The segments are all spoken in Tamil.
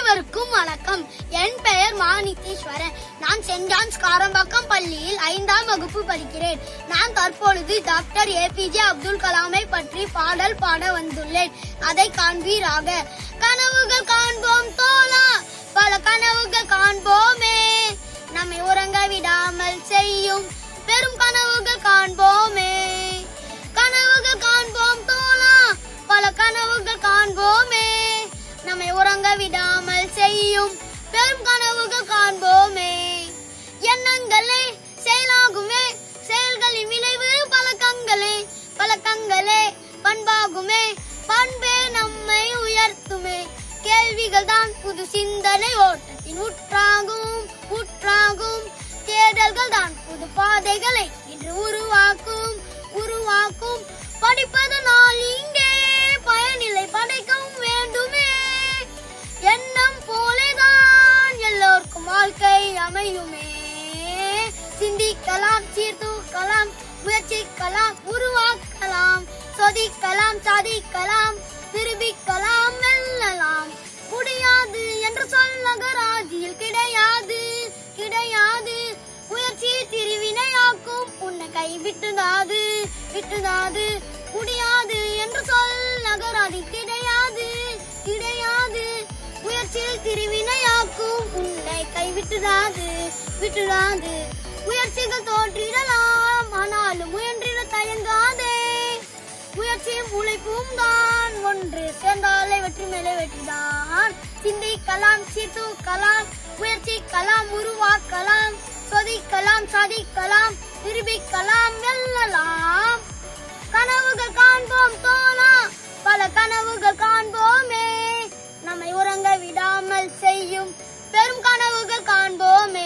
அனைவருக்கும் வணக்கம் என் பெயர் மா நித்தீஸ்வரன் நான் சென்ட் ஜான்ஸ் காரம்பாக்கம் பள்ளியில் ஐந்தாம் வகுப்பு படிக்கிறேன் நான் தற்பொழுது டாக்டர் ஏபிஜே அப்துல் கலாமை பற்றி பாடல் பாட வந்துள்ளேன் அதை காண்பீராக கனவுகள் காண்போம் தோழா பல கனவுகள் காண்போமே நம்மை உறங்க விடாமல் செய்யும் பெரும் கனவுகள் காண்போமே கனவுகள் காண்போம் தோழா பல கனவுகள் காண்போமே நம்மை உறங்க விடாமல் செய்யும் பெரும் கனவுகள் காண்போமே எண்ணங்களே செயலாகுமே செயல்களின் விளைவு பழக்கங்களே பழக்கங்களே பண்பாகுமே பண்பே நம்மை உயர்த்துமே கேள்விகள் தான் புது சிந்தனை ஓட்டத்தின் உற்றாகும் உற்றாகும் தேடல்கள் தான் புது பாதைகளை இன்று உருவாக்கும் உருவாக்கும் படிப்பதனால் இங்கே பயனில்லை படைக்கவும் வேண்டுமே எண்ணம் போலேதான் எல்லோருக்கும் வாழ்க்கை அமையுமே சிந்திக்கலாம் சீர்தூக்கலாம் முயற்சிக்கலாம் உருவாக்கலாம் சொதிக்கலாம் சாதிக்கலாம் நிரூபிக்கலாம் வெல்லலாம் முடியாது என்று சொல்லகராஜியில் கிடையாது கிடையாது முயற்சி திருவினையாக்கும் உன்னை கை விட்டுதாது விட்டுதாது முடியாது என்று சொல்லகராதி கிடையாது கிடையாது முயற்சியில் திருவினையாக்கும் உன்னை கைவிட்டுடாது விட்டுடாது முயற்சிகள் தோற்றிடலாம் ஆனாலும் முயன்றிட தயங்காதே முயற்சியும் உழைப்பும் தான் ஒன்று சேர்ந்தாலே வெற்றி மேலே வெற்றிதான் சிந்திக்கலாம் சீர்தூக்கலாம் முயற்சிக்கலாம் உருவாக்கலாம் சொதிக்கலாம் சாதிக்கலாம் நிரூபிக்கலாம் வெல்லலாம் கனவுகள் காண்போம் தோழா பல கனவுகள் காண்போமே நம்மை உறங்க விடாமல் செய்யும் பெரும் கனவுகள் காண்போமே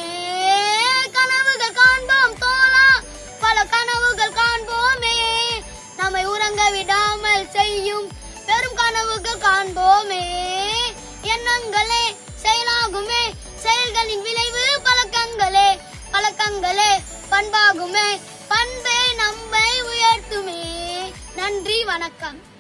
கனவுகள் காண்போம் தோழா பல கனவுகள் காண்போமே நம்மை உறங்க விடாமல் செய்யும் பெரும் கனவுகள் காண்போமே எண்ணங்களே செயலாகுமே செயல்களின் விளைவு பழக்கங்களே பழக்கங்களே பண்பாகுமே பண்பே நம்மை உயர்த்துமே நன்றி வணக்கம்